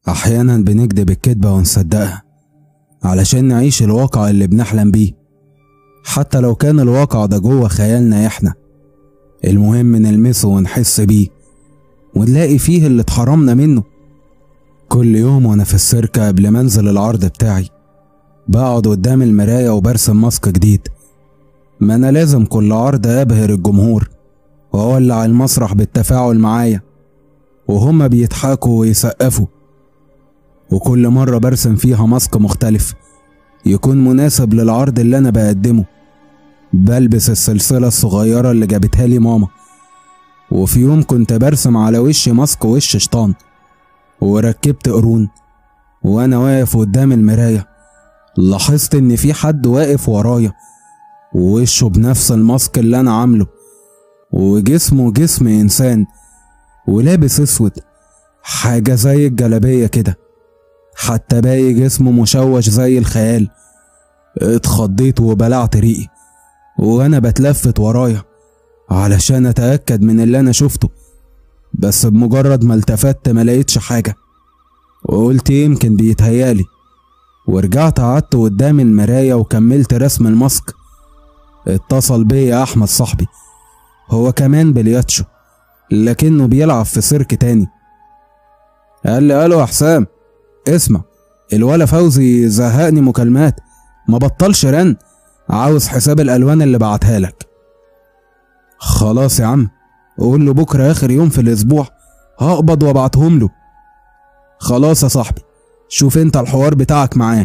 أحيانا بنكدب الكدبة ونصدقها علشان نعيش الواقع اللي بنحلم بيه حتى لو كان الواقع ده جوه خيالنا احنا المهم نلمسه ونحس بيه ونلاقي فيه اللي اتحرمنا منه كل يوم وانا في السيرك قبل ما انزل العرض بتاعي بقعد قدام المراية وبرسم ماسك جديد ما انا لازم كل عرض ابهر الجمهور واولع المسرح بالتفاعل معايا وهما بيضحكوا ويسقفوا وكل مرة برسم فيها ماسك مختلف يكون مناسب للعرض اللي أنا بقدمه بلبس السلسلة الصغيرة اللي جابتها لي ماما وفي يوم كنت برسم على وشي ماسك وش شيطان وركبت قرون وأنا واقف قدام المراية لاحظت إن في حد واقف ورايا ووشه بنفس الماسك اللي أنا عامله وجسمه جسم إنسان ولابس أسود حاجة زي الجلابية كده حتى باقي جسمه مشوش زي الخيال اتخضيت وبلعت ريقي وانا بتلفت ورايا علشان اتاكد من اللي انا شفته بس بمجرد ما التفت ما لقيتش حاجه وقلت يمكن بيتهيالي ورجعت قعدت قدام المرايه وكملت رسم الماسك اتصل بيا احمد صاحبي هو كمان بلياتشو لكنه بيلعب في سيرك تاني قال لي الو يا حسام اسمع الولا فوزي زهقني مكالمات ما بطلش رن عاوز حساب الالوان اللي بعتها لك خلاص يا عم قول له بكره اخر يوم في الاسبوع هقبض وابعتهم له خلاص يا صاحبي شوف انت الحوار بتاعك معاه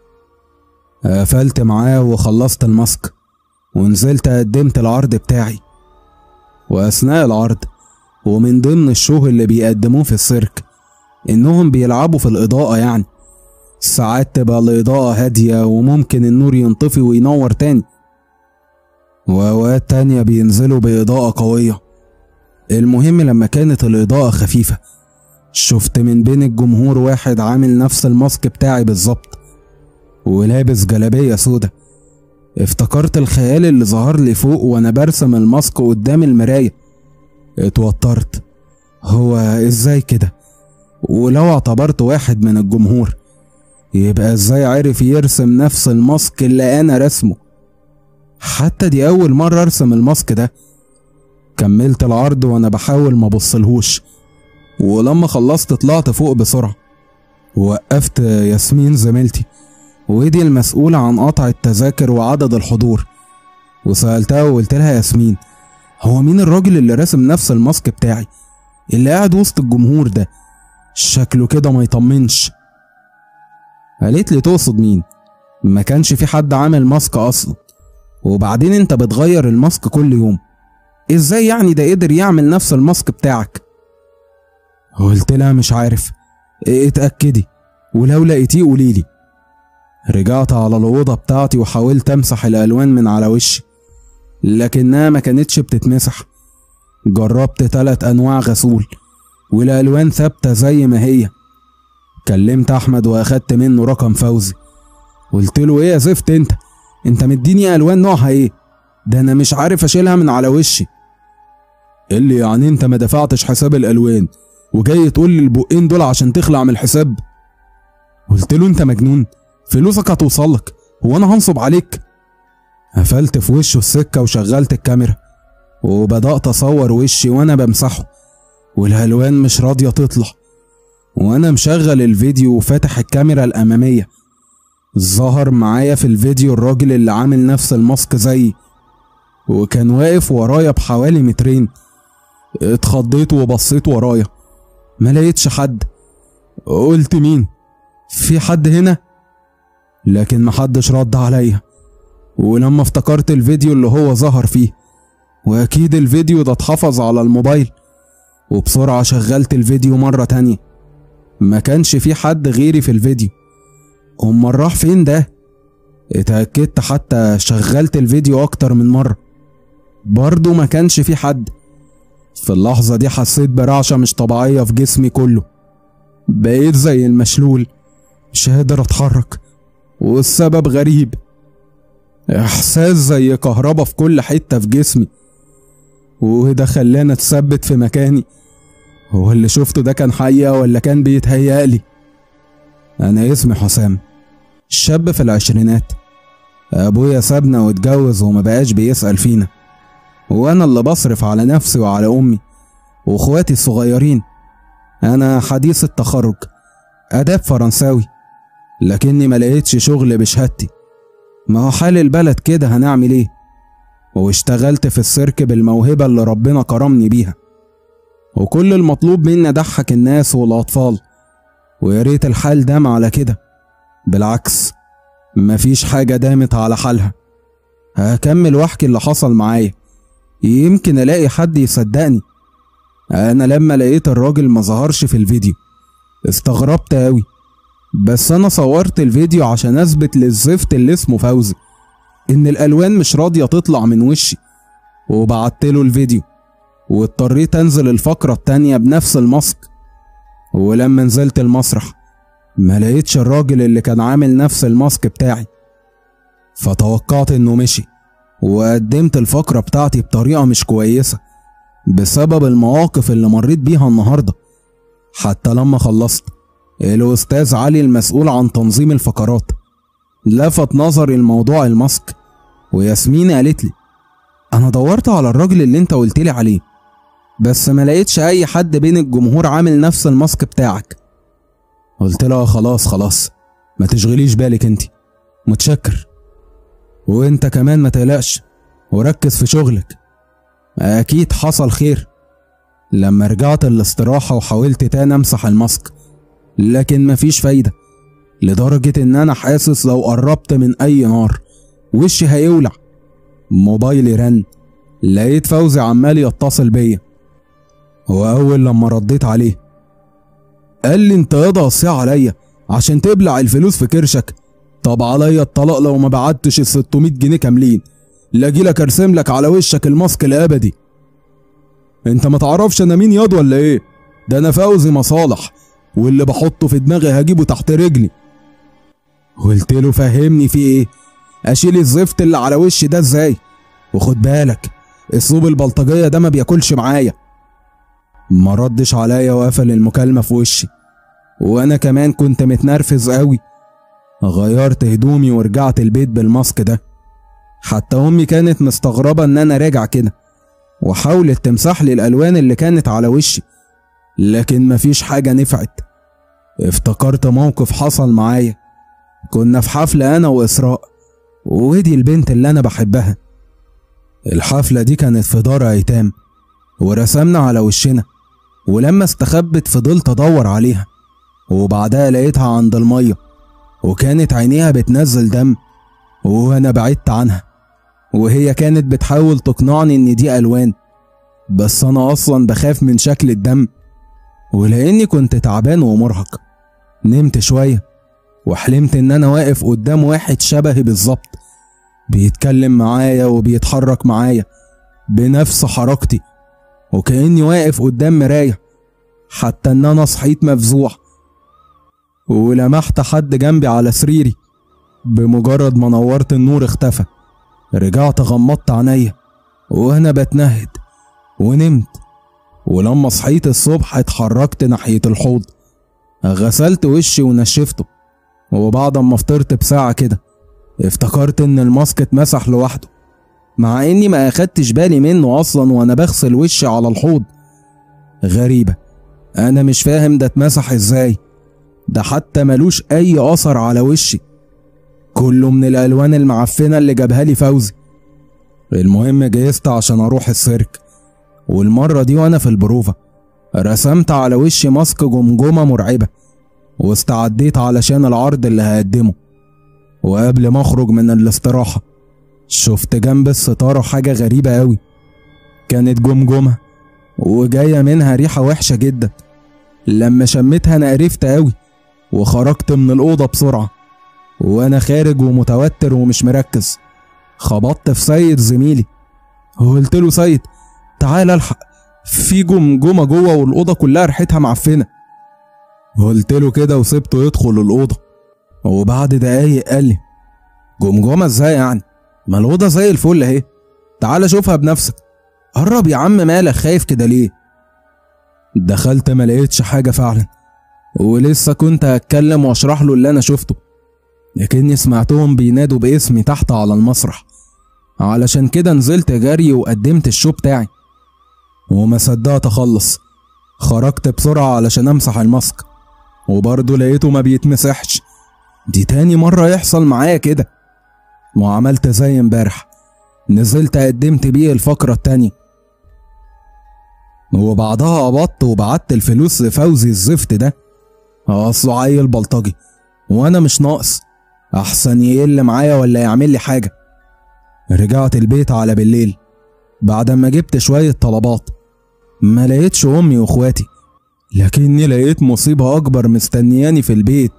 قفلت معاه وخلصت الماسك ونزلت قدمت العرض بتاعي واثناء العرض ومن ضمن الشو اللي بيقدموه في السيرك انهم بيلعبوا في الاضاءة يعني ساعات تبقى الاضاءة هادية وممكن النور ينطفي وينور تاني واوقات تانية بينزلوا باضاءة قوية المهم لما كانت الاضاءة خفيفة شفت من بين الجمهور واحد عامل نفس الماسك بتاعي بالظبط ولابس جلابية سودا افتكرت الخيال اللي ظهر لي فوق وانا برسم الماسك قدام المراية اتوترت هو ازاي كده ولو اعتبرت واحد من الجمهور يبقى ازاي عرف يرسم نفس الماسك اللي انا رسمه حتى دي اول مرة ارسم الماسك ده كملت العرض وانا بحاول ما بصلهوش ولما خلصت طلعت فوق بسرعة وقفت ياسمين زميلتي ودي المسؤولة عن قطع التذاكر وعدد الحضور وسألتها وقلت لها ياسمين هو مين الراجل اللي راسم نفس الماسك بتاعي اللي قاعد وسط الجمهور ده شكله كده ما يطمنش قالت لي تقصد مين ما كانش في حد عامل ماسك اصلا وبعدين انت بتغير الماسك كل يوم ازاي يعني ده قدر يعمل نفس الماسك بتاعك قلت لها مش عارف اتأكدي ولو لقيتيه قوليلي رجعت على الأوضة بتاعتي وحاولت أمسح الألوان من على وشي لكنها ما كانتش بتتمسح جربت تلات أنواع غسول والألوان ثابتة زي ما هي كلمت أحمد وأخدت منه رقم فوزي قلت له إيه يا زفت أنت أنت مديني ألوان نوعها إيه ده أنا مش عارف أشيلها من على وشي اللي يعني أنت ما دفعتش حساب الألوان وجاي تقول لي البقين دول عشان تخلع من الحساب قلت له أنت مجنون فلوسك هتوصلك هو أنا هنصب عليك قفلت في وشه السكة وشغلت الكاميرا وبدأت أصور وشي وأنا بمسحه والألوان مش راضية تطلع وأنا مشغل الفيديو وفاتح الكاميرا الأمامية ظهر معايا في الفيديو الراجل اللي عامل نفس الماسك زيي وكان واقف ورايا بحوالي مترين اتخضيت وبصيت ورايا ما لقيتش حد قلت مين في حد هنا لكن محدش رد عليا ولما افتكرت الفيديو اللي هو ظهر فيه واكيد الفيديو ده اتحفظ على الموبايل وبسرعة شغلت الفيديو مرة تانية ما كانش في حد غيري في الفيديو امال راح فين ده اتأكدت حتى شغلت الفيديو اكتر من مرة برضه ما كانش في حد في اللحظة دي حسيت برعشة مش طبيعية في جسمي كله بقيت زي المشلول مش قادر اتحرك والسبب غريب احساس زي كهربا في كل حتة في جسمي وده خلاني اتثبت في مكاني هو اللي شفته ده كان حقيقة ولا كان بيتهيألي أنا اسمي حسام شاب في العشرينات أبويا سابنا واتجوز وما بقاش بيسأل فينا وأنا اللي بصرف على نفسي وعلى أمي وإخواتي الصغيرين أنا حديث التخرج آداب فرنساوي لكني ما لقيتش شغل بشهادتي ما هو حال البلد كده هنعمل ايه واشتغلت في السيرك بالموهبة اللي ربنا كرمني بيها وكل المطلوب مني أضحك الناس والأطفال ويا ريت الحال دام على كده بالعكس مفيش حاجة دامت على حالها هكمل واحكي اللي حصل معايا يمكن الاقي حد يصدقني انا لما لقيت الراجل ما ظهرش في الفيديو استغربت اوي بس انا صورت الفيديو عشان اثبت للزفت اللي اسمه فوزي ان الالوان مش راضيه تطلع من وشي وبعتله الفيديو واضطريت انزل الفقره التانيه بنفس الماسك ولما نزلت المسرح ما لقيتش الراجل اللي كان عامل نفس الماسك بتاعي فتوقعت انه مشي وقدمت الفقرة بتاعتي بطريقة مش كويسة بسبب المواقف اللي مريت بيها النهاردة حتى لما خلصت الأستاذ علي المسؤول عن تنظيم الفقرات لفت نظري الموضوع الماسك وياسمين قالت لي أنا دورت على الراجل اللي أنت قلت لي عليه بس ما لقيتش أي حد بين الجمهور عامل نفس الماسك بتاعك قلت لها خلاص خلاص ما تشغليش بالك انت متشكر وانت كمان ما تقلقش وركز في شغلك اكيد حصل خير لما رجعت الاستراحة وحاولت تاني امسح الماسك لكن مفيش فايدة لدرجة ان انا حاسس لو قربت من اي نار وشي هيولع موبايلي رن لقيت فوزي عمال يتصل بيا واول لما رديت عليه قال لي انت ياض قصيع عليا عشان تبلع الفلوس في كرشك طب عليا الطلاق لو ما بعتش ال 600 جنيه كاملين لاجي لك ارسم لك على وشك الماسك الابدي انت ما تعرفش انا مين ياض ولا ايه ده انا فوزي مصالح واللي بحطه في دماغي هجيبه تحت رجلي قلت له فهمني في ايه اشيل الزفت اللي على وشي ده ازاي وخد بالك اسلوب البلطجيه ده ما بياكلش معايا ما ردش عليا وقفل المكالمه في وشي وانا كمان كنت متنرفز قوي غيرت هدومي ورجعت البيت بالماسك ده حتى امي كانت مستغربه ان انا راجع كده وحاولت تمسح لي الالوان اللي كانت على وشي لكن مفيش حاجه نفعت افتكرت موقف حصل معايا كنا في حفله انا واسراء ودي البنت اللي انا بحبها الحفله دي كانت في دار ايتام ورسمنا على وشنا ولما استخبت فضلت ادور عليها وبعدها لقيتها عند الميه وكانت عينيها بتنزل دم وانا بعدت عنها وهي كانت بتحاول تقنعني ان دي الوان بس انا اصلا بخاف من شكل الدم ولاني كنت تعبان ومرهق نمت شويه وحلمت ان انا واقف قدام واحد شبهي بالظبط بيتكلم معايا وبيتحرك معايا بنفس حركتي وكاني واقف قدام مرايه حتى ان انا صحيت مفزوع ولمحت حد جنبي على سريري بمجرد ما نورت النور اختفى رجعت غمضت عينيا وانا بتنهد ونمت ولما صحيت الصبح اتحركت ناحية الحوض غسلت وشي ونشفته وبعد ما فطرت بساعة كده افتكرت ان الماسك اتمسح لوحده مع اني ما اخدتش بالي منه اصلا وانا بغسل وشي على الحوض غريبة انا مش فاهم ده اتمسح ازاي ده حتى ملوش اي اثر على وشي كله من الالوان المعفنة اللي جابها لي فوزي المهم جهزت عشان اروح السيرك والمرة دي وانا في البروفة رسمت على وشي ماسك جمجمة مرعبة واستعديت علشان العرض اللي هقدمه وقبل ما اخرج من الاستراحة شفت جنب الستارة حاجة غريبة أوي كانت جمجمة وجاية منها ريحة وحشة جدا لما شميتها أنا قرفت أوي وخرجت من الأوضة بسرعة وأنا خارج ومتوتر ومش مركز خبطت في سيد زميلي وقلت له سيد تعال الحق في جمجمة جوه والأوضة كلها ريحتها معفنة قلت له كده وسبته يدخل الأوضة وبعد دقايق قال لي جمجمة ازاي يعني ما الأوضة زي الفل اهي تعال شوفها بنفسك قرب يا عم مالك خايف كده ليه دخلت ما لقيتش حاجة فعلا ولسه كنت هتكلم واشرح له اللي انا شفته لكني سمعتهم بينادوا باسمي تحت على المسرح علشان كده نزلت جري وقدمت الشو بتاعي وما صدقت اخلص خرجت بسرعة علشان امسح الماسك وبرضه لقيته ما بيتمسحش دي تاني مرة يحصل معايا كده وعملت زي امبارح نزلت قدمت بيه الفقرة التانية وبعدها قبضت وبعت الفلوس لفوزي الزفت ده اصله عيل بلطجي وانا مش ناقص احسن يقل معايا ولا يعمل لي حاجة رجعت البيت على بالليل بعد ما جبت شوية طلبات ما لقيتش امي واخواتي لكني لقيت مصيبة اكبر مستنياني في البيت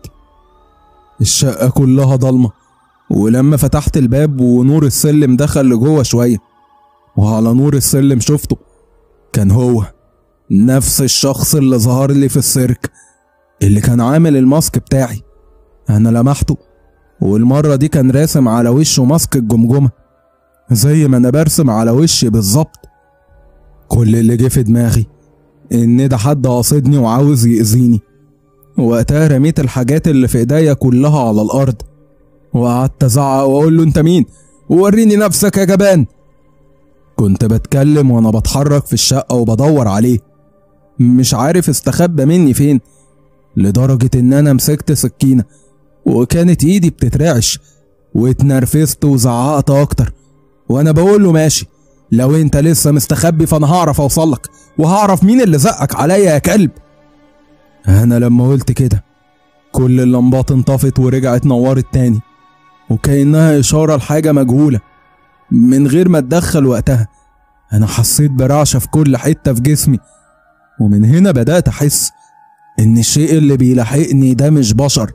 الشقة كلها ضلمة ولما فتحت الباب ونور السلم دخل لجوه شوية وعلى نور السلم شفته كان هو نفس الشخص اللي ظهر لي في السيرك اللي كان عامل الماسك بتاعي انا لمحته والمرة دي كان راسم على وشه ماسك الجمجمة زي ما انا برسم على وشي بالظبط كل اللي جه في دماغي ان ده حد قاصدني وعاوز يأذيني وقتها رميت الحاجات اللي في ايديا كلها على الارض وقعدت ازعق واقول له انت مين وريني نفسك يا جبان كنت بتكلم وانا بتحرك في الشقة وبدور عليه مش عارف استخبى مني فين لدرجة ان انا مسكت سكينة وكانت ايدي بتترعش واتنرفزت وزعقت اكتر وانا بقول له ماشي لو انت لسه مستخبي فانا هعرف اوصلك وهعرف مين اللي زقك عليا يا كلب انا لما قلت كده كل اللمبات انطفت ورجعت نورت تاني وكأنها إشارة لحاجة مجهولة من غير ما اتدخل وقتها أنا حسيت برعشة في كل حتة في جسمي ومن هنا بدأت أحس إن الشيء اللي بيلاحقني ده مش بشر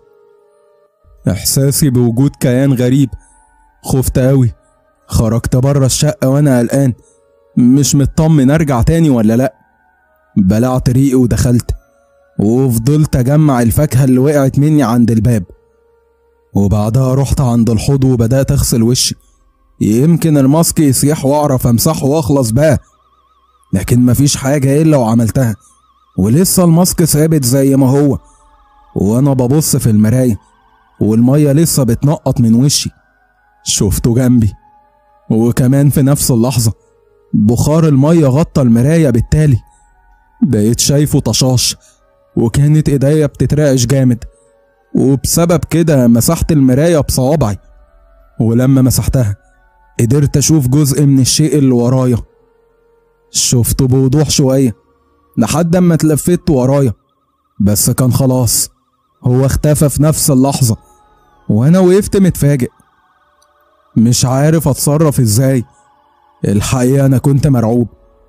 إحساسي بوجود كيان غريب خفت أوي خرجت بره الشقة وأنا قلقان مش مطمن أرجع تاني ولا لأ بلعت ريقي ودخلت وفضلت أجمع الفاكهة اللي وقعت مني عند الباب وبعدها رحت عند الحوض وبدأت أغسل وشي يمكن الماسك يسيح وأعرف أمسحه وأخلص بقى لكن مفيش حاجة إلا وعملتها ولسه الماسك ثابت زي ما هو وأنا ببص في المراية والمية لسه بتنقط من وشي شفته جنبي وكمان في نفس اللحظة بخار المية غطى المراية بالتالي بقيت شايفه طشاش وكانت ايديا بتترعش جامد وبسبب كده مسحت المراية بصوابعي ولما مسحتها قدرت أشوف جزء من الشيء اللي ورايا شفته بوضوح شوية لحد أما اتلفت ورايا بس كان خلاص هو اختفى في نفس اللحظة وأنا وقفت متفاجئ مش عارف أتصرف إزاي الحقيقة أنا كنت مرعوب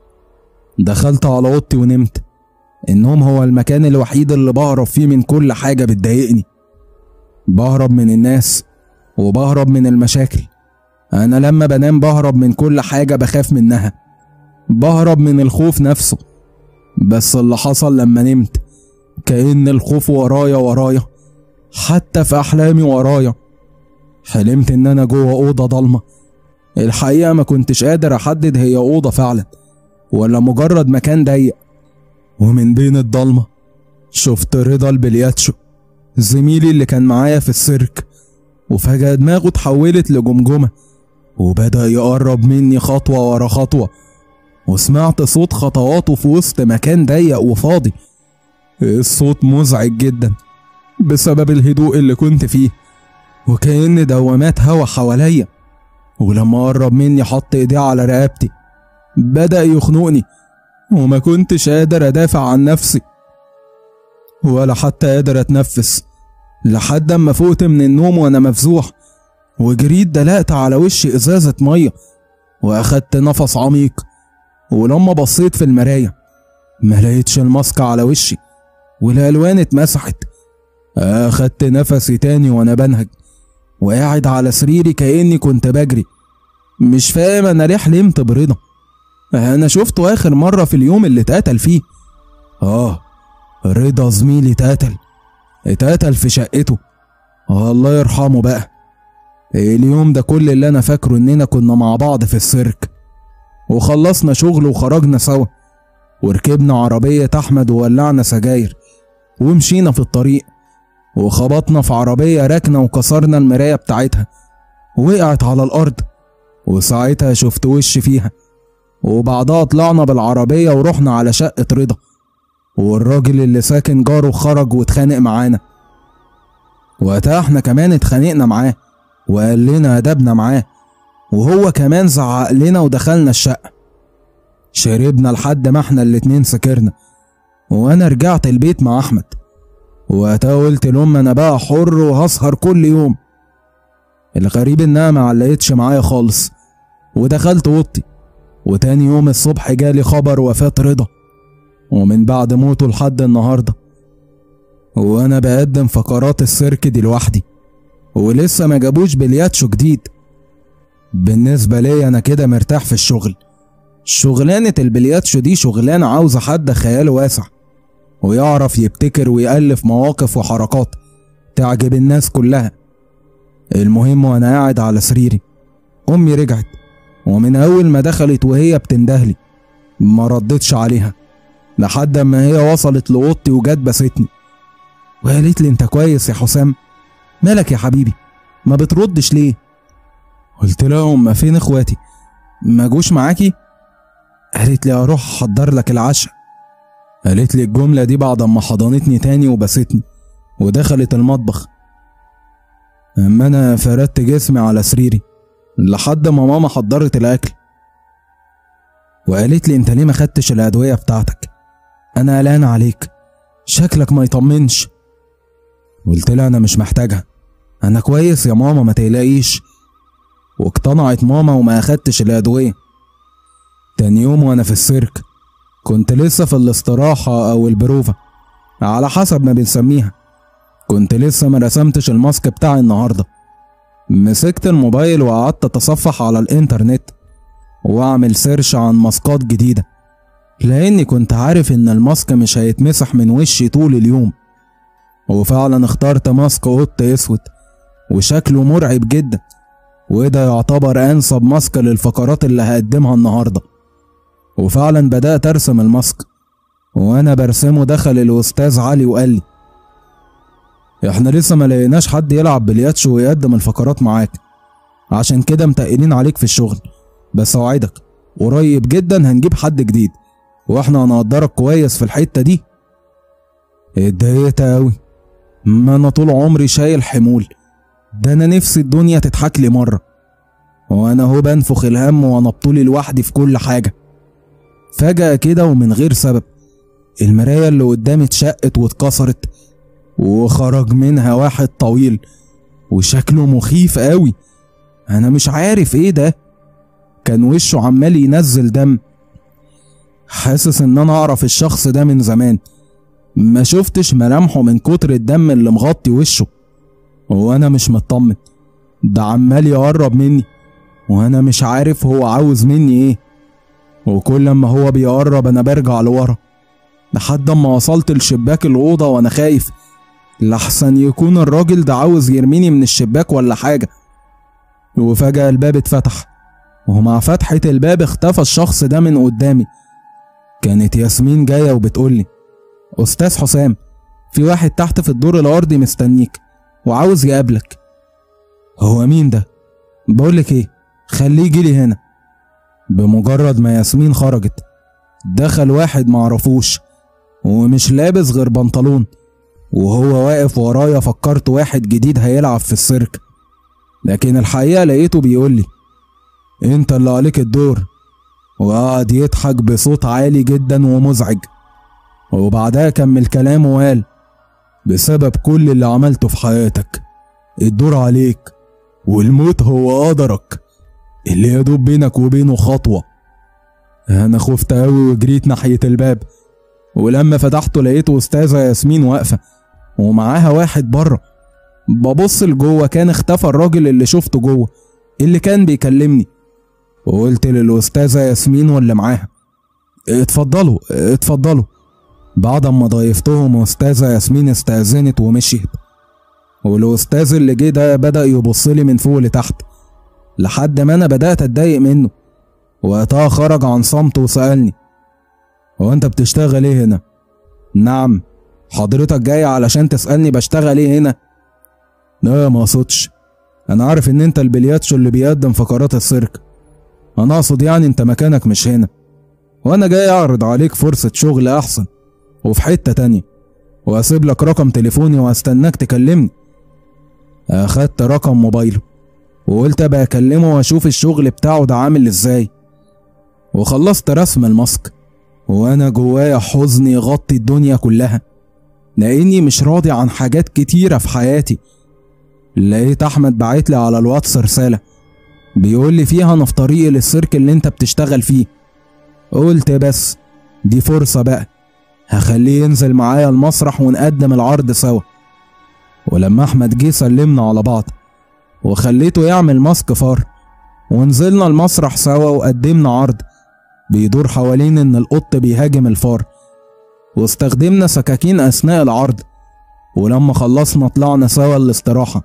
دخلت على أوضتي ونمت النوم هو المكان الوحيد اللي بهرب فيه من كل حاجة بتضايقني بهرب من الناس وبهرب من المشاكل أنا لما بنام بهرب من كل حاجة بخاف منها بهرب من الخوف نفسه بس اللي حصل لما نمت كأن الخوف ورايا ورايا حتى في أحلامي ورايا حلمت إن أنا جوه أوضة ضلمة الحقيقة ما كنتش قادر أحدد هي أوضة فعلا ولا مجرد مكان ضيق ومن بين الضلمة شفت رضا البلياتشو زميلي اللي كان معايا في السيرك وفجأة دماغه اتحولت لجمجمة وبدأ يقرب مني خطوة ورا خطوة وسمعت صوت خطواته في وسط مكان ضيق وفاضي الصوت مزعج جدا بسبب الهدوء اللي كنت فيه وكأن دوامات هوا حواليا ولما قرب مني حط ايديه على رقبتي بدأ يخنقني وما كنتش قادر أدافع عن نفسي ولا حتى قادر أتنفس لحد أما فقت من النوم وأنا مفزوح وجريت دلقت على وشي إزازة مية وأخدت نفس عميق ولما بصيت في المراية ما لقيتش الماسك على وشي والألوان اتمسحت أخدت نفسي تاني وأنا بنهج وقاعد على سريري كأني كنت بجري مش فاهم أنا ليه حلمت برضا أنا شفته آخر مرة في اليوم اللي اتقتل فيه آه رضا زميلي اتقتل اتقتل في شقته آه الله يرحمه بقى اليوم ده كل اللي أنا فاكره إننا كنا مع بعض في السيرك وخلصنا شغل وخرجنا سوا وركبنا عربية أحمد وولعنا سجاير ومشينا في الطريق وخبطنا في عربية راكنة وكسرنا المراية بتاعتها وقعت على الأرض وساعتها شفت وش فيها وبعدها طلعنا بالعربية ورحنا على شقة رضا والراجل اللي ساكن جاره خرج واتخانق معانا وقتها احنا كمان اتخانقنا معاه وقال لنا أدبنا معاه وهو كمان زعق لنا ودخلنا الشقة شربنا لحد ما احنا الاتنين سكرنا وانا رجعت البيت مع احمد وقتها قلت لأم انا بقى حر وهسهر كل يوم الغريب انها ما علقتش معايا خالص ودخلت اوضتي وتاني يوم الصبح جالي خبر وفاة رضا ومن بعد موته لحد النهارده وانا بقدم فقرات السيرك دي لوحدي ولسه ما جابوش بلياتشو جديد بالنسبة لي أنا كده مرتاح في الشغل شغلانة البلياتشو دي شغلانة عاوزة حد خياله واسع ويعرف يبتكر ويألف مواقف وحركات تعجب الناس كلها المهم وأنا قاعد على سريري أمي رجعت ومن أول ما دخلت وهي بتندهلي ما ردتش عليها لحد ما هي وصلت لأوضتي وجت بستني وقالت لي أنت كويس يا حسام مالك يا حبيبي ما بتردش ليه قلت لها أم فين إخواتي ما جوش معاكي قالت لي اروح احضر لك العشاء قالت لي الجملة دي بعد ما حضنتني تاني وبستني ودخلت المطبخ اما انا فردت جسمي على سريري لحد ما ماما حضرت الاكل وقالت لي انت ليه ما خدتش الادوية بتاعتك انا قلقان عليك شكلك ما يطمنش قلت لها انا مش محتاجها انا كويس يا ماما ما تقلقيش واقتنعت ماما وما اخدتش الادويه تاني يوم وانا في السيرك كنت لسه في الاستراحة او البروفة على حسب ما بنسميها كنت لسه ما رسمتش الماسك بتاعي النهاردة مسكت الموبايل وقعدت اتصفح على الانترنت واعمل سيرش عن ماسكات جديدة لاني كنت عارف ان الماسك مش هيتمسح من وشي طول اليوم وفعلا اخترت ماسك قط اسود وشكله مرعب جدا وده يعتبر انسب ماسك للفقرات اللي هقدمها النهارده وفعلا بدأت أرسم الماسك وأنا برسمه دخل الأستاذ علي وقال لي إحنا لسه ما لقيناش حد يلعب بلياتشو ويقدم الفقرات معاك عشان كده متقلين عليك في الشغل بس أوعدك قريب جدا هنجيب حد جديد وإحنا هنقدرك كويس في الحتة دي اتضايقت أوي ما أنا طول عمري شايل حمول ده أنا نفسي الدنيا تضحك لي مرة وأنا هو بنفخ الهم وأنا بطولي لوحدي في كل حاجة فجأة كده ومن غير سبب المراية اللي قدامي اتشقت واتكسرت وخرج منها واحد طويل وشكله مخيف قوي انا مش عارف ايه ده كان وشه عمال ينزل دم حاسس ان انا اعرف الشخص ده من زمان ما شفتش ملامحه من كتر الدم اللي مغطي وشه وانا مش مطمن ده عمال يقرب مني وانا مش عارف هو عاوز مني ايه وكل ما هو بيقرب انا برجع لورا لحد ما وصلت لشباك الأوضة وأنا خايف لحسن يكون الراجل ده عاوز يرميني من الشباك ولا حاجة وفجأة الباب اتفتح ومع فتحة الباب اختفى الشخص ده من قدامي كانت ياسمين جاية وبتقولي أستاذ حسام في واحد تحت في الدور الأرضي مستنيك وعاوز يقابلك هو مين ده؟ بقولك ايه خليه يجيلي هنا بمجرد ما ياسمين خرجت دخل واحد معرفوش ومش لابس غير بنطلون وهو واقف ورايا فكرت واحد جديد هيلعب في السيرك لكن الحقيقة لقيته بيقولي انت اللي عليك الدور وقعد يضحك بصوت عالي جدا ومزعج وبعدها كمل كلامه وقال بسبب كل اللي عملته في حياتك الدور عليك والموت هو قدرك اللي يدوب بينك وبينه خطوة أنا خفت أوي وجريت ناحية الباب ولما فتحته لقيته أستاذة ياسمين واقفة ومعاها واحد بره ببص لجوه كان اختفى الراجل اللي شفته جوه اللي كان بيكلمني وقلت للأستاذة ياسمين واللي معاها اتفضلوا اتفضلوا بعد ما ضيفتهم أستاذة ياسمين استأذنت ومشيت والأستاذ اللي جه ده بدأ يبصلي من فوق لتحت لحد ما أنا بدأت أتضايق منه وقتها خرج عن صمته وسألني هو أنت بتشتغل إيه هنا؟ نعم حضرتك جاي علشان تسألني بشتغل ايه هنا لا ما اقصدش انا عارف ان انت البلياتشو اللي بيقدم فقرات السيرك انا اقصد يعني انت مكانك مش هنا وانا جاي اعرض عليك فرصة شغل احسن وفي حتة تانية واسيب لك رقم تليفوني واستناك تكلمني اخدت رقم موبايله وقلت ابقى اكلمه واشوف الشغل بتاعه ده عامل ازاي وخلصت رسم الماسك وانا جوايا حزن يغطي الدنيا كلها لاني مش راضي عن حاجات كتيرة في حياتي لقيت احمد بعتلي على الواتس رسالة بيقول لي فيها انا في طريقي للسيرك اللي انت بتشتغل فيه قلت بس دي فرصة بقى هخليه ينزل معايا المسرح ونقدم العرض سوا ولما احمد جه سلمنا على بعض وخليته يعمل ماسك فار ونزلنا المسرح سوا وقدمنا عرض بيدور حوالين ان القط بيهاجم الفار واستخدمنا سكاكين اثناء العرض ولما خلصنا طلعنا سوا الاستراحة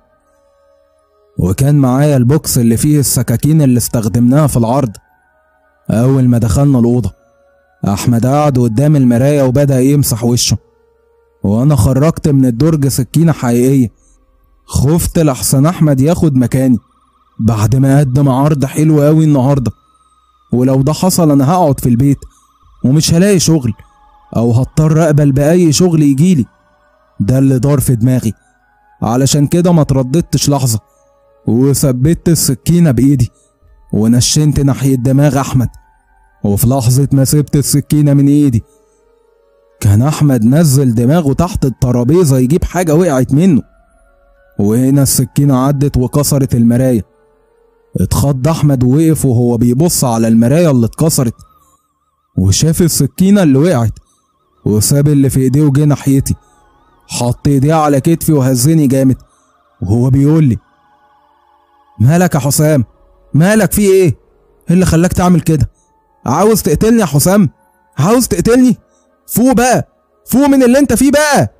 وكان معايا البوكس اللي فيه السكاكين اللي استخدمناها في العرض أول ما دخلنا الأوضة أحمد قعد قدام المراية وبدأ يمسح وشه وأنا خرجت من الدرج سكينة حقيقية خفت لحسن أحمد ياخد مكاني بعد ما قدم عرض حلو أوي النهاردة ولو ده حصل أنا هقعد في البيت ومش هلاقي شغل أو هضطر أقبل بأي شغل يجيلي ده اللي دار في دماغي علشان كده ما ترددتش لحظة وثبت السكينة بإيدي ونشنت ناحية دماغ أحمد وفي لحظة ما سبت السكينة من إيدي كان أحمد نزل دماغه تحت الترابيزة يجيب حاجة وقعت منه وهنا السكينة عدت وكسرت المراية اتخض أحمد ووقف وهو بيبص على المراية اللي اتكسرت وشاف السكينة اللي وقعت وساب اللي في ايديه وجه ناحيتي حط ايديه على كتفي وهزني جامد وهو بيقول لي مالك يا حسام مالك في ايه ايه اللي خلاك تعمل كده عاوز تقتلني يا حسام عاوز تقتلني فوق بقى فوق من اللي انت فيه بقى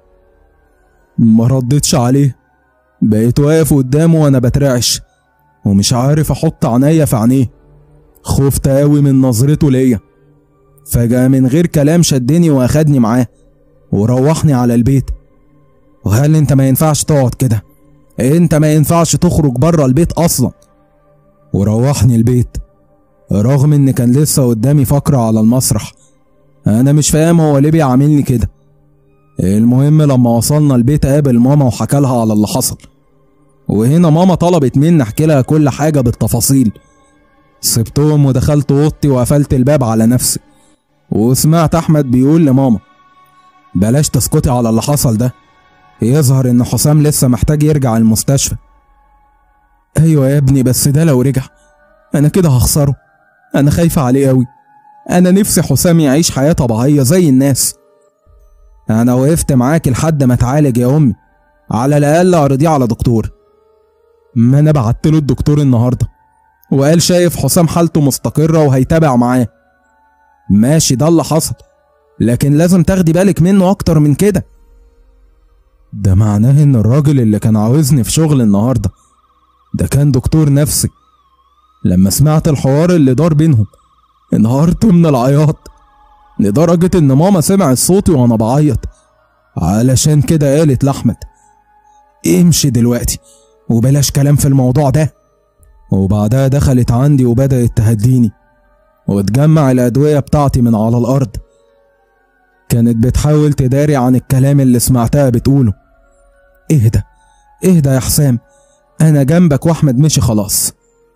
ما ردتش عليه بقيت واقف قدامه وانا بترعش ومش عارف احط عينيا في عينيه خفت قوي من نظرته ليا فجأة من غير كلام شدني واخدني معاه وروحني على البيت وقال لي انت ما ينفعش تقعد كده انت ما ينفعش تخرج بره البيت اصلا وروحني البيت رغم ان كان لسه قدامي فقرة على المسرح انا مش فاهم هو ليه بيعاملني كده المهم لما وصلنا البيت قابل ماما وحكى لها على اللي حصل وهنا ماما طلبت مني احكي لها كل حاجة بالتفاصيل سبتهم ودخلت اوضتي وقفلت الباب على نفسي وسمعت احمد بيقول لماما بلاش تسكتي على اللي حصل ده يظهر ان حسام لسه محتاج يرجع المستشفى ايوه يا ابني بس ده لو رجع انا كده هخسره انا خايفة عليه قوي انا نفسي حسام يعيش حياة طبيعية زي الناس انا وقفت معاك لحد ما اتعالج يا امي على الاقل اعرضيه على دكتور ما انا بعت له الدكتور النهارده وقال شايف حسام حالته مستقرة وهيتابع معاه ماشي ده اللي حصل لكن لازم تاخدي بالك منه اكتر من كده ده معناه ان الراجل اللي كان عاوزني في شغل النهارده ده كان دكتور نفسي لما سمعت الحوار اللي دار بينهم انهارت من العياط لدرجة ان ماما سمعت صوتي وانا بعيط علشان كده قالت لأحمد امشي دلوقتي وبلاش كلام في الموضوع ده وبعدها دخلت عندي وبدأت تهديني وتجمع الأدوية بتاعتي من على الأرض كانت بتحاول تداري عن الكلام اللي سمعتها بتقوله اهدى اهدى يا حسام أنا جنبك وأحمد مشي خلاص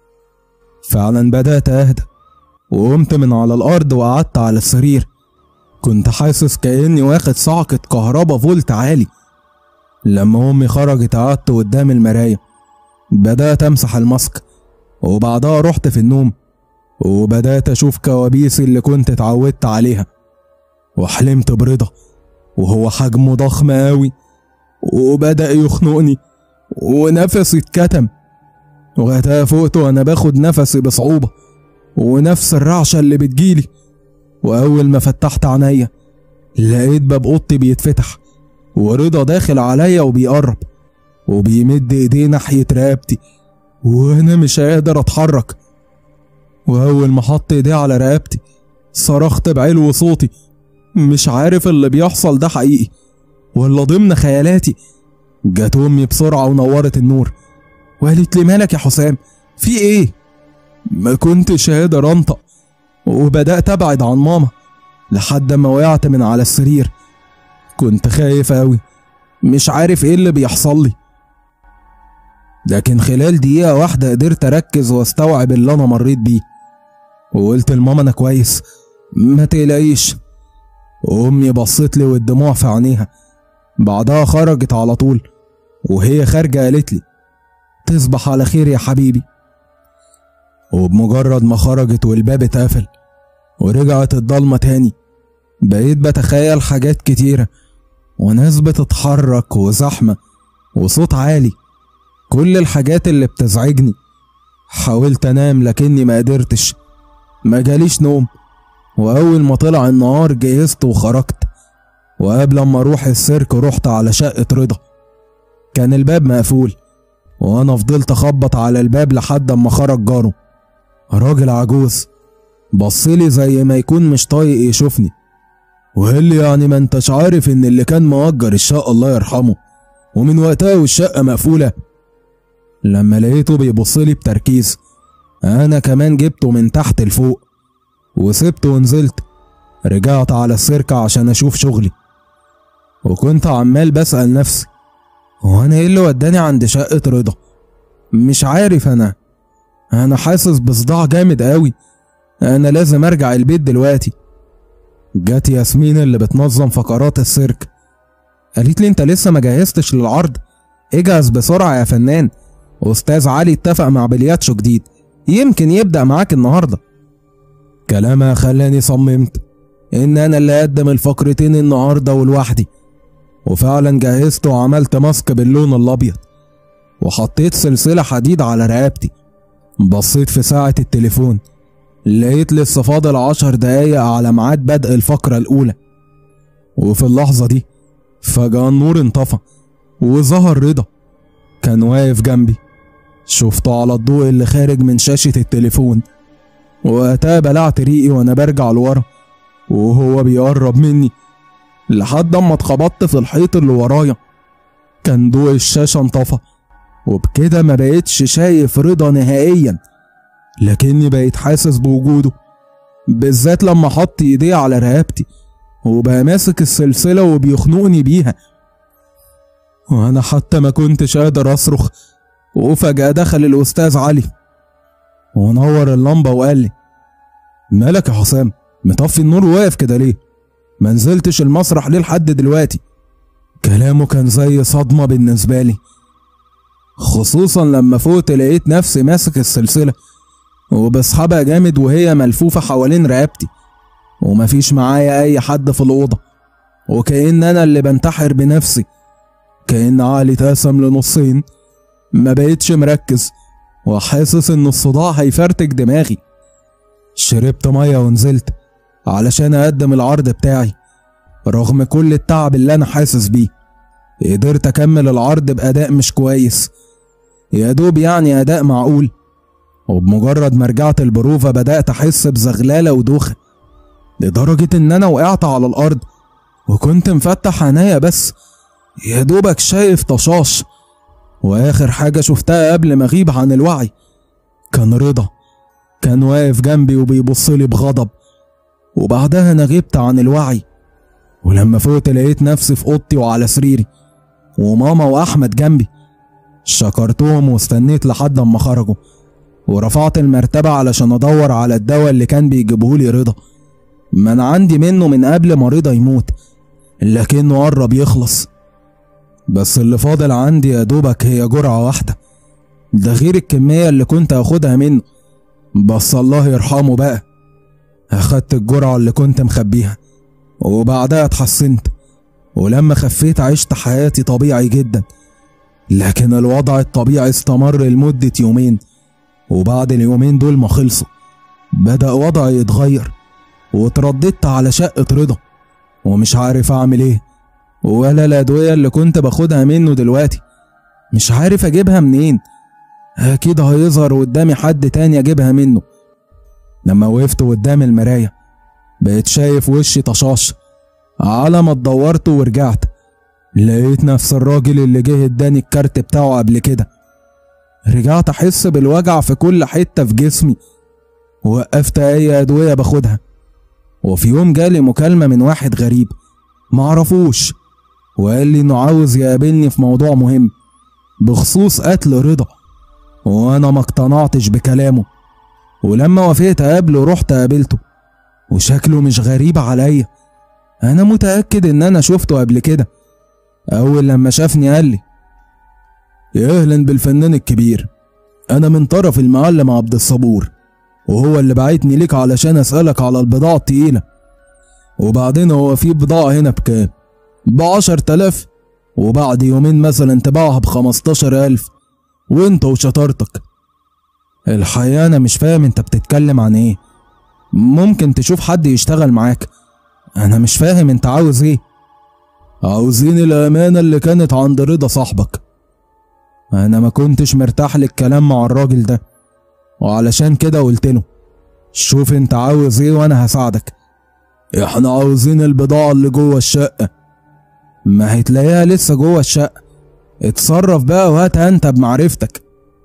فعلا بدأت أهدى وقمت من على الأرض وقعدت على السرير كنت حاسس كأني واخد صعقة كهربا فولت عالي لما أمي خرجت قعدت قدام المراية بدأت أمسح الماسك وبعدها رحت في النوم وبدأت أشوف كوابيسي اللي كنت اتعودت عليها وحلمت برضا وهو حجمه ضخم أوي وبدأ يخنقني ونفسي اتكتم وقتها فقت وأنا باخد نفسي بصعوبة ونفس الرعشة اللي بتجيلي وأول ما فتحت عينيا لقيت باب أوضتي بيتفتح ورضا داخل عليا وبيقرب وبيمد ايديه ناحية رقبتي وانا مش قادر اتحرك واول ما حط ايديه على رقبتي صرخت بعلو صوتي مش عارف اللي بيحصل ده حقيقي ولا ضمن خيالاتي جت امي بسرعه ونورت النور وقالت لي مالك يا حسام في ايه ما كنتش قادر انطق وبدات ابعد عن ماما لحد ما وقعت من على السرير كنت خايف أوي مش عارف ايه اللي بيحصل لي لكن خلال دقيقة واحدة قدرت أركز واستوعب اللي أنا مريت بيه وقلت لماما أنا كويس ما تقلقيش أمي بصت لي والدموع في عينيها بعدها خرجت على طول وهي خارجة قالت لي تصبح على خير يا حبيبي وبمجرد ما خرجت والباب اتقفل ورجعت الضلمة تاني بقيت بتخيل حاجات كتيرة وناس بتتحرك وزحمة وصوت عالي كل الحاجات اللي بتزعجني حاولت انام لكني ما قدرتش ما جاليش نوم واول ما طلع النهار جهزت وخرجت وقبل ما اروح السيرك رحت على شقة رضا كان الباب مقفول وانا فضلت اخبط على الباب لحد اما خرج جاره راجل عجوز بصلي زي ما يكون مش طايق يشوفني وقال لي يعني ما انتش عارف ان اللي كان مؤجر الشقة الله يرحمه ومن وقتها والشقة مقفولة لما لقيته بيبصلي بتركيز انا كمان جبته من تحت لفوق وسبته ونزلت رجعت على السيركة عشان اشوف شغلي وكنت عمال بسأل نفسي هو انا ايه اللي وداني عند شقة رضا مش عارف انا انا حاسس بصداع جامد قوي انا لازم ارجع البيت دلوقتي جت ياسمين اللي بتنظم فقرات السيرك قالت لي انت لسه ما جهزتش للعرض اجهز بسرعة يا فنان استاذ علي اتفق مع بلياتشو جديد يمكن يبدأ معاك النهاردة كلامها خلاني صممت ان انا اللي اقدم الفقرتين النهاردة ولوحدي وفعلا جهزت وعملت ماسك باللون الابيض وحطيت سلسلة حديد على رقبتي بصيت في ساعة التليفون لقيت لسه فاضل عشر دقايق على ميعاد بدء الفقرة الأولى وفي اللحظة دي فجأة النور انطفى وظهر رضا كان واقف جنبي شفته على الضوء اللي خارج من شاشة التليفون وقتها بلعت ريقي وانا برجع لورا وهو بيقرب مني لحد اما اتخبطت في الحيط اللي ورايا كان ضوء الشاشة انطفى وبكده ما بقتش شايف رضا نهائيا لكني بقيت حاسس بوجوده بالذات لما حط ايديه على رقبتي وبقى ماسك السلسلة وبيخنقني بيها وانا حتى ما كنتش قادر اصرخ وفجأة دخل الأستاذ علي ونور اللمبة وقال لي مالك يا حسام مطفي النور وواقف كده ليه ما نزلتش المسرح ليه لحد دلوقتي كلامه كان زي صدمة بالنسبة لي خصوصا لما فوت لقيت نفسي ماسك السلسلة وبسحبها جامد وهي ملفوفة حوالين رقبتي ومفيش معايا أي حد في الأوضة وكأن أنا اللي بنتحر بنفسي كأن عقلي اتقسم لنصين ما بقتش مركز وحاسس إن الصداع هيفرتك دماغي شربت مية ونزلت علشان أقدم العرض بتاعي رغم كل التعب اللي أنا حاسس بيه قدرت أكمل العرض بأداء مش كويس يا دوب يعني أداء معقول وبمجرد ما رجعت البروفة بدأت أحس بزغلالة ودوخة لدرجة إن أنا وقعت على الأرض وكنت مفتح عينيا بس يا دوبك شايف طشاش وآخر حاجة شفتها قبل ما أغيب عن الوعي كان رضا كان واقف جنبي وبيبصلي بغضب وبعدها أنا غبت عن الوعي ولما فوت لقيت نفسي في أوضتي وعلى سريري وماما وأحمد جنبي شكرتهم واستنيت لحد أما خرجوا ورفعت المرتبة علشان أدور على الدواء اللي كان بيجيبهولي رضا ما أنا عندي منه من قبل ما رضا يموت لكنه قرب يخلص بس اللي فاضل عندي يا دوبك هي جرعة واحدة ده غير الكمية اللي كنت هاخدها منه بس الله يرحمه بقى أخدت الجرعة اللي كنت مخبيها وبعدها اتحسنت ولما خفيت عشت حياتي طبيعي جدا لكن الوضع الطبيعي استمر لمدة يومين وبعد اليومين دول ما خلصوا بدأ وضعي يتغير واترددت على شقة رضا ومش عارف أعمل إيه ولا الأدوية اللي كنت باخدها منه دلوقتي مش عارف أجيبها منين أكيد هيظهر قدامي حد تاني أجيبها منه لما وقفت قدام المراية بقيت شايف وشي طشاش على ما اتدورت ورجعت لقيت نفس الراجل اللي جه اداني الكارت بتاعه قبل كده رجعت احس بالوجع في كل حتة في جسمي ووقفت اي ادوية باخدها وفي يوم جالي مكالمة من واحد غريب معرفوش وقال لي انه عاوز يقابلني في موضوع مهم بخصوص قتل رضا وانا ما اقتنعتش بكلامه ولما وافقت اقابله رحت قابلته وشكله مش غريب عليا انا متأكد ان انا شفته قبل كده اول لما شافني قال لي يا اهلا بالفنان الكبير انا من طرف المعلم عبد الصبور وهو اللي بعتني ليك علشان اسألك على البضاعة التقيلة وبعدين هو في بضاعة هنا بكام بعشر تلاف وبعد يومين مثلا تباعها بخمستاشر ألف وانت وشطارتك الحقيقة أنا مش فاهم انت بتتكلم عن ايه ممكن تشوف حد يشتغل معاك أنا مش فاهم انت عاوز ايه عاوزين الأمانة اللي كانت عند رضا صاحبك أنا ما كنتش مرتاح للكلام مع الراجل ده وعلشان كده قلت له شوف انت عاوز ايه وانا هساعدك احنا عاوزين البضاعة اللي جوه الشقة ما هتلاقيها لسه جوه الشقة اتصرف بقى وهاتها انت بمعرفتك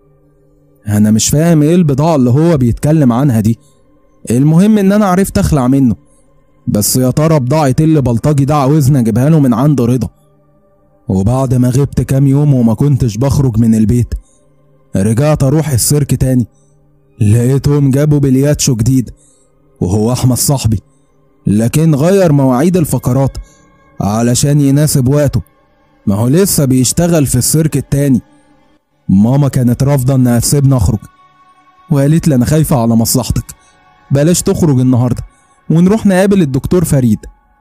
انا مش فاهم ايه البضاعة اللي هو بيتكلم عنها دي المهم ان انا عرفت اخلع منه بس يا ترى بضاعة إيه اللي بلطجي ده عاوزني اجيبها له من عند رضا وبعد ما غبت كام يوم وما كنتش بخرج من البيت رجعت اروح السيرك تاني لقيتهم جابوا بلياتشو جديد وهو احمد صاحبي لكن غير مواعيد الفقرات علشان يناسب وقته ما هو لسه بيشتغل في السيرك التاني ماما كانت رافضة انها تسيبني اخرج وقالت لي انا خايفة على مصلحتك بلاش تخرج النهاردة ونروح نقابل الدكتور فريد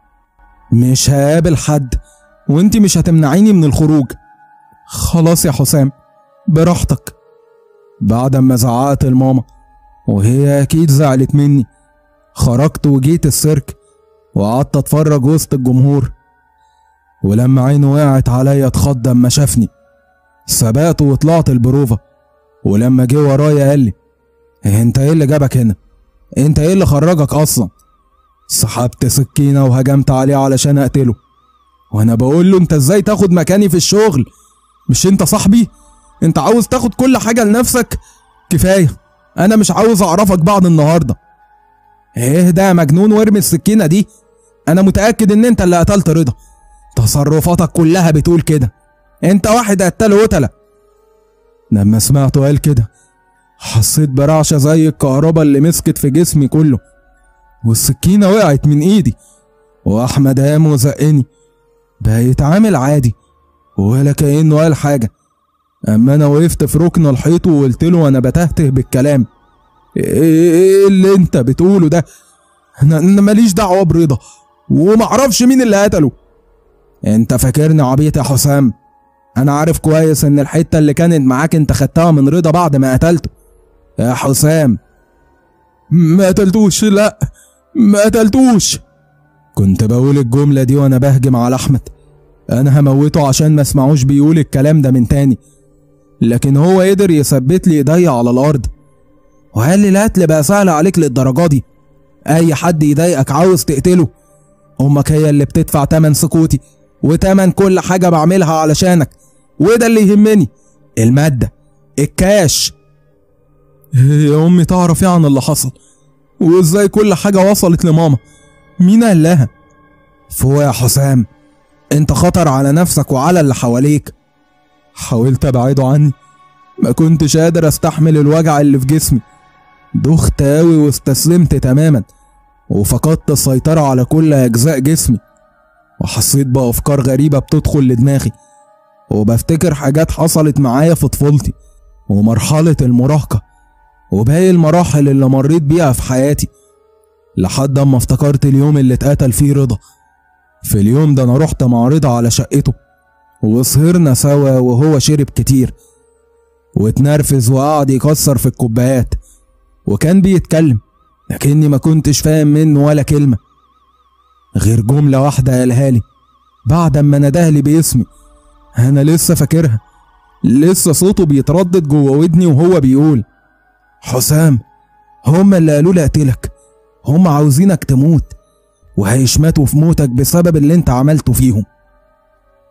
مش هقابل حد وانت مش هتمنعيني من الخروج خلاص يا حسام براحتك بعد ما زعقت لماما وهي اكيد زعلت مني خرجت وجيت السيرك وقعدت اتفرج وسط الجمهور ولما عينه وقعت عليا اتخض اما شافني سبقت وطلعت البروفة ولما جه ورايا قال لي انت ايه اللي جابك هنا انت ايه اللي خرجك اصلا سحبت سكينة وهجمت عليه علشان اقتله وانا بقول له انت ازاي تاخد مكاني في الشغل مش انت صاحبي انت عاوز تاخد كل حاجة لنفسك كفاية انا مش عاوز اعرفك بعد النهاردة اهدى يا مجنون وارمي السكينة دي انا متأكد ان انت اللي قتلت رضا تصرفاتك كلها بتقول كده انت واحد قتال قتلة لما سمعته قال كده حسيت برعشة زي الكهرباء اللي مسكت في جسمي كله والسكينة وقعت من ايدي واحمد قام وزقني بقى يتعامل عادي ولا كأنه قال حاجة اما انا وقفت في ركن الحيط وقلت له وانا بتهته بالكلام ايه اللي انت بتقوله ده انا أنا ماليش دعوه برضا ومعرفش مين اللي قتله انت فاكرني عبيط يا حسام انا عارف كويس ان الحته اللي كانت معاك انت خدتها من رضا بعد ما قتلته يا حسام ما قتلتوش لا ما قتلتوش كنت بقول الجمله دي وانا بهجم على احمد انا هموته عشان ما اسمعوش بيقول الكلام ده من تاني لكن هو قدر يثبت لي ايديا على الارض وقال لي القتل بقى سهل عليك للدرجه دي اي حد يضايقك عاوز تقتله امك هي اللي بتدفع تمن سكوتي وتمن كل حاجه بعملها علشانك وده اللي يهمني الماده الكاش يا امي تعرف ايه عن اللي حصل وازاي كل حاجه وصلت لماما مين قال لها فوق يا حسام انت خطر على نفسك وعلى اللي حواليك حاولت ابعده عني ما كنتش قادر استحمل الوجع اللي في جسمي دخت اوي واستسلمت تماما وفقدت السيطرة على كل أجزاء جسمي وحسيت بأفكار غريبة بتدخل لدماغي وبفتكر حاجات حصلت معايا في طفولتي ومرحلة المراهقة وباقي المراحل اللي مريت بيها في حياتي لحد اما افتكرت اليوم اللي اتقتل فيه رضا في اليوم ده انا رحت مع رضا على شقته وسهرنا سوا وهو شرب كتير واتنرفز وقعد يكسر في الكوبايات وكان بيتكلم لكني ما كنتش فاهم منه ولا كلمة غير جملة واحدة قالها لي بعد ما ندهلي باسمي أنا لسه فاكرها لسه صوته بيتردد جوه ودني وهو بيقول حسام هما اللي قالوا لي اقتلك هما عاوزينك تموت وهيشمتوا في موتك بسبب اللي انت عملته فيهم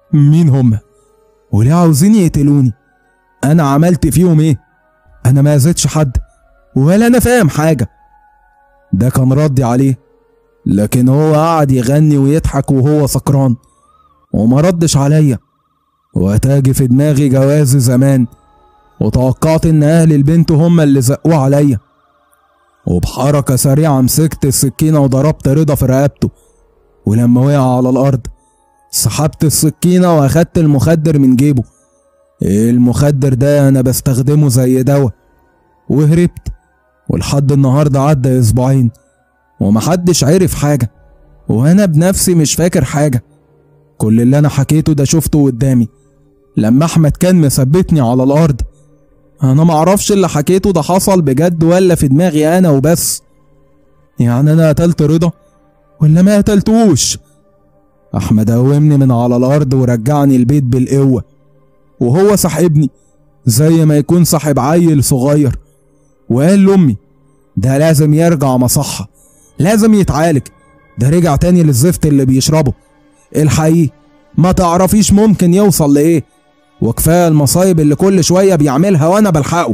مين هم وليه عاوزين يقتلوني انا عملت فيهم ايه انا ما اذيتش حد ولا انا فاهم حاجه ده كان ردي عليه لكن هو قعد يغني ويضحك وهو سكران وما ردش عليا وتاجي في دماغي جوازي زمان وتوقعت ان اهل البنت هم اللي زقوه عليا وبحركة سريعة مسكت السكينة وضربت رضا في رقبته ولما وقع على الأرض سحبت السكينة وأخدت المخدر من جيبه المخدر ده أنا بستخدمه زي دواء وهربت ولحد النهاردة عدى أسبوعين ومحدش عرف حاجة وأنا بنفسي مش فاكر حاجة كل اللي أنا حكيته ده شفته قدامي لما أحمد كان مثبتني على الأرض أنا معرفش اللي حكيته ده حصل بجد ولا في دماغي أنا وبس يعني أنا قتلت رضا ولا ما قتلتوش أحمد قومني من على الأرض ورجعني البيت بالقوة وهو صاحبني زي ما يكون صاحب عيل صغير وقال لأمي ده لازم يرجع مصحة لازم يتعالج ده رجع تاني للزفت اللي بيشربه الحقيقي ما تعرفيش ممكن يوصل لإيه وكفاية المصايب اللي كل شوية بيعملها وأنا بلحقه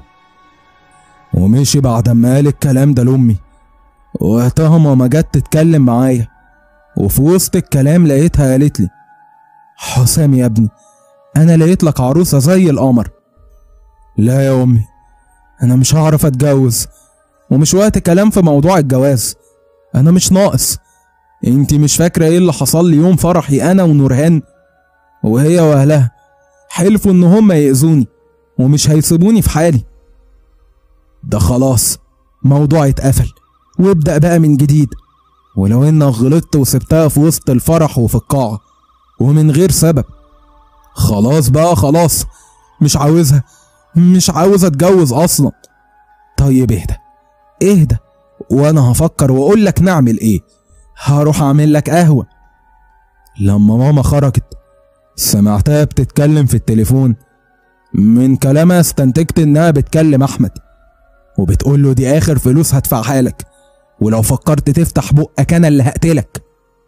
ومشي بعد ما قال الكلام ده لأمي وقتها ماما جت تتكلم معايا وفي وسط الكلام لقيتها قالت لي حسام يا ابني أنا لقيت لك عروسة زي القمر لا يا أمي أنا مش هعرف أتجوز ومش وقت كلام في موضوع الجواز أنا مش ناقص انتي مش فاكرة ايه اللي حصل لي يوم فرحي أنا ونورهان وهي وأهلها حلفوا إن هما يأذوني ومش هيسيبوني في حالي ده خلاص موضوع اتقفل وابدأ بقى من جديد ولو انك غلطت وسبتها في وسط الفرح وفي القاعة ومن غير سبب خلاص بقى خلاص مش عاوزها مش عاوز اتجوز اصلا طيب اهدى اهدى وانا هفكر واقول لك نعمل ايه هروح اعمل لك قهوة لما ماما خرجت سمعتها بتتكلم في التليفون من كلامها استنتجت انها بتكلم احمد وبتقول له دي اخر فلوس هدفعها لك ولو فكرت تفتح بقك انا اللي هقتلك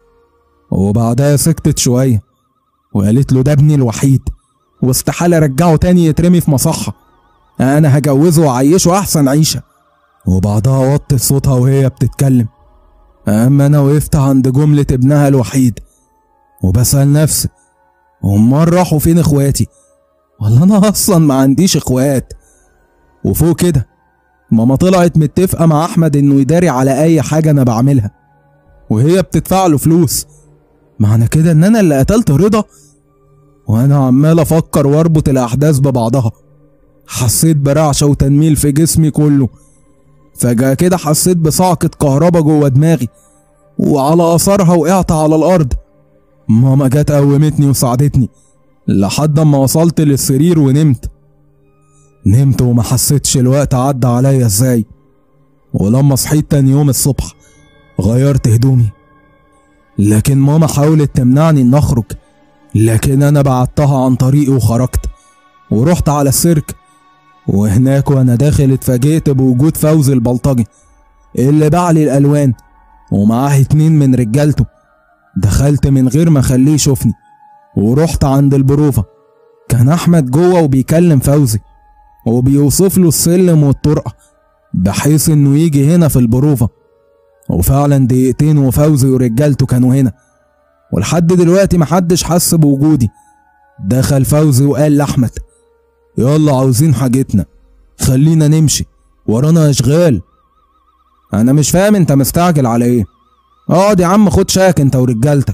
وبعدها سكتت شوية وقالت له ده ابني الوحيد واستحالة ارجعه تاني يترمي في مصحة انا هجوزه واعيشه احسن عيشة وبعدها وطت صوتها وهي بتتكلم اما انا وقفت عند جملة ابنها الوحيد وبسأل نفسي امال راحوا فين اخواتي والله انا اصلا ما عنديش اخوات وفوق كده ماما طلعت متفقة مع أحمد إنه يداري على أي حاجة أنا بعملها وهي بتدفع له فلوس معنى كده إن أنا اللي قتلت رضا وأنا عمال أفكر وأربط الأحداث ببعضها حسيت برعشة وتنميل في جسمي كله فجأة كده حسيت بصعقة كهربا جوه دماغي وعلى أثرها وقعت على الأرض ماما جت قومتني وساعدتني لحد ما وصلت للسرير ونمت نمت وما حسيتش الوقت عدى عليا ازاي ولما صحيت تاني يوم الصبح غيرت هدومي لكن ماما حاولت تمنعني ان اخرج لكن انا بعدتها عن طريقي وخرجت ورحت على السيرك وهناك وانا داخل اتفاجئت بوجود فوزي البلطجي اللي باعلي الالوان ومعاه اتنين من رجالته دخلت من غير ما اخليه يشوفني ورحت عند البروفة كان احمد جوه وبيكلم فوزي وبيوصف له السلم والطرقة بحيث انه يجي هنا في البروفة وفعلا دقيقتين وفوزي ورجالته كانوا هنا ولحد دلوقتي محدش حس بوجودي دخل فوزي وقال لأحمد يلا عاوزين حاجتنا خلينا نمشي ورانا اشغال انا مش فاهم انت مستعجل على ايه اقعد يا عم خد شاك انت ورجالتك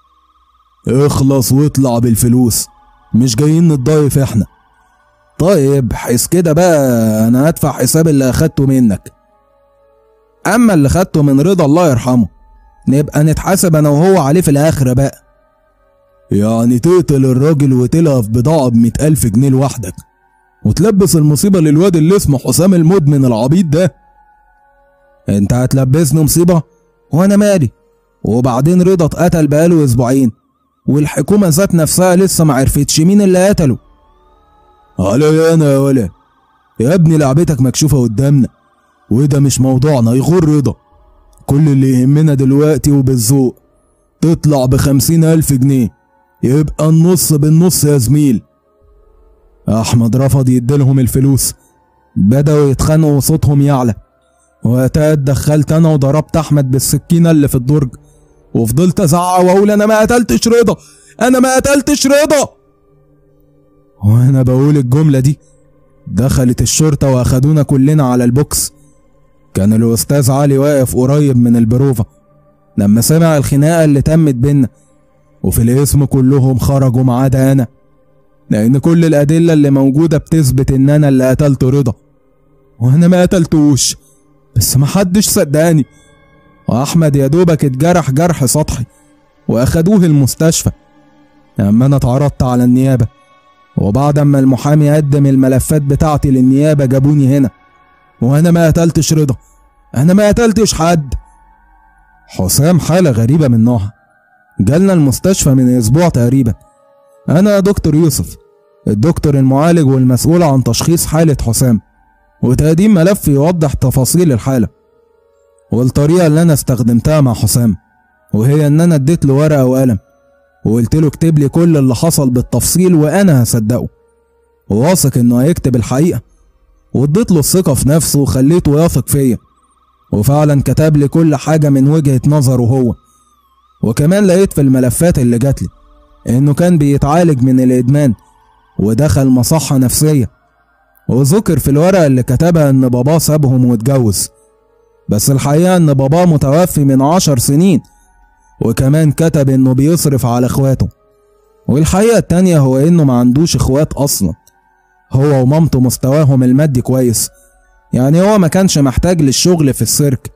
اخلص واطلع بالفلوس مش جايين نتضايف احنا طيب حس كده بقى انا هدفع حساب اللي اخدته منك اما اللي خدته من رضا الله يرحمه نبقى نتحاسب انا وهو عليه في الاخرة بقى يعني تقتل الراجل وتلهف بضاعة بمئة ألف جنيه لوحدك وتلبس المصيبة للواد اللي اسمه حسام المدمن العبيط ده انت هتلبسني مصيبة وانا مالي وبعدين رضا اتقتل بقاله اسبوعين والحكومة ذات نفسها لسه ما عرفتش مين اللي قتله على انا يا ولا يا ابني لعبتك مكشوفة قدامنا وده مش موضوعنا يغر رضا كل اللي يهمنا دلوقتي وبالذوق تطلع بخمسين ألف جنيه يبقى النص بالنص يا زميل احمد رفض يديلهم الفلوس بدأوا يتخانقوا وصوتهم يعلى وقتها اتدخلت انا وضربت احمد بالسكينه اللي في الدرج وفضلت ازعق واقول انا ما قتلتش رضا انا ما قتلتش رضا وانا بقول الجمله دي دخلت الشرطه واخدونا كلنا على البوكس كان الاستاذ علي واقف قريب من البروفه لما سمع الخناقه اللي تمت بينا وفي الاسم كلهم خرجوا ما عدا انا لان كل الادله اللي موجوده بتثبت ان انا اللي قتلت رضا وانا ما قتلتوش بس محدش صدقني واحمد يا دوبك اتجرح جرح سطحي واخدوه المستشفى اما انا اتعرضت على النيابه وبعد اما المحامي قدم الملفات بتاعتي للنيابه جابوني هنا وانا ما قتلتش رضا انا ما قتلتش حد حسام حاله غريبه من نوعها جالنا المستشفى من اسبوع تقريبا انا دكتور يوسف الدكتور المعالج والمسؤول عن تشخيص حاله حسام وتقديم ملف يوضح تفاصيل الحالة والطريقة اللي أنا استخدمتها مع حسام وهي إن أنا اديت له ورقة وقلم وقلت له اكتب لي كل اللي حصل بالتفصيل وأنا هصدقه وواثق إنه هيكتب الحقيقة واديت له الثقة في نفسه وخليته يثق فيا وفعلا كتب لي كل حاجة من وجهة نظره هو وكمان لقيت في الملفات اللي جاتلي إنه كان بيتعالج من الإدمان ودخل مصحة نفسية وذكر في الورقة اللي كتبها إن باباه سابهم واتجوز بس الحقيقة إن باباه متوفي من عشر سنين وكمان كتب إنه بيصرف على إخواته والحقيقة التانية هو إنه ما عندوش إخوات أصلا هو ومامته مستواهم المادي كويس يعني هو ما كانش محتاج للشغل في السيرك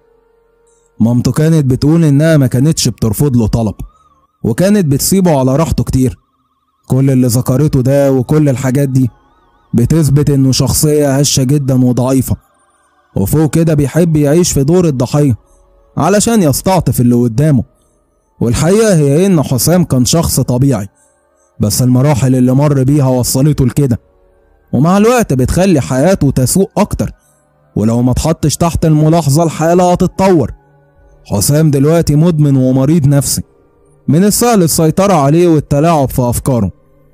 مامته كانت بتقول إنها ما كانتش بترفض له طلب وكانت بتسيبه على راحته كتير كل اللي ذكرته ده وكل الحاجات دي بتثبت انه شخصية هشة جدا وضعيفة وفوق كده بيحب يعيش في دور الضحية علشان يستعطف اللي قدامه والحقيقة هي ان حسام كان شخص طبيعي بس المراحل اللي مر بيها وصلته لكده ومع الوقت بتخلي حياته تسوء اكتر ولو ما تحطش تحت الملاحظة الحالة هتتطور حسام دلوقتي مدمن ومريض نفسي من السهل السيطرة عليه والتلاعب في أفكاره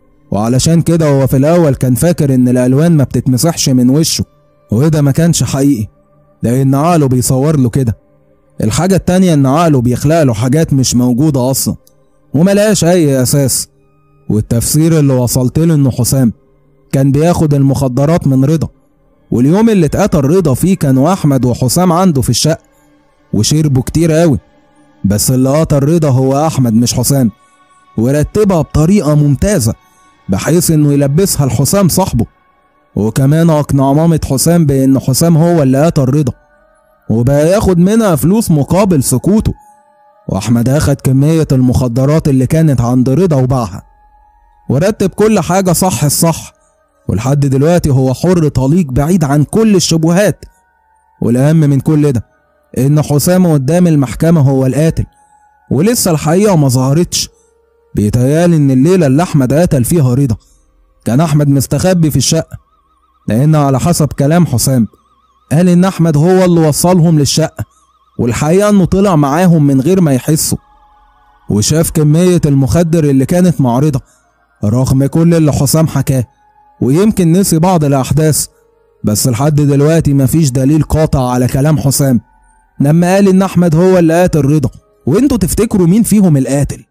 وعلشان كده هو في الأول كان فاكر إن الألوان ما بتتمسحش من وشه وده ما كانش حقيقي لأن عقله بيصور له كده الحاجة التانية إن عقله بيخلق له حاجات مش موجودة أصلا وملهاش أي أساس والتفسير اللي وصلت له إنه حسام كان بياخد المخدرات من رضا واليوم اللي اتقتل رضا فيه كانوا أحمد وحسام عنده في الشقة وشربوا كتير قوي بس اللي قتل رضا هو أحمد مش حسام ورتبها بطريقة ممتازة بحيث إنه يلبسها لحسام صاحبه وكمان أقنع مامة حسام بإن حسام هو اللي قتل رضا وبقى ياخد منها فلوس مقابل سكوته وأحمد أخد كمية المخدرات اللي كانت عند رضا وباعها ورتب كل حاجة صح الصح ولحد دلوقتي هو حر طليق بعيد عن كل الشبهات والأهم من كل ده إن حسام قدام المحكمة هو القاتل ولسه الحقيقة ما ظهرتش بيتهيالي إن الليلة اللي أحمد قتل فيها رضا كان أحمد مستخبي في الشقة لأن على حسب كلام حسام قال إن أحمد هو اللي وصلهم للشقة والحقيقة إنه طلع معاهم من غير ما يحسوا وشاف كمية المخدر اللي كانت معرضة رغم كل اللي حسام حكاه ويمكن نسي بعض الأحداث بس لحد دلوقتي مفيش دليل قاطع على كلام حسام لما قال إن أحمد هو اللي قاتل رضا وانتوا تفتكروا مين فيهم القاتل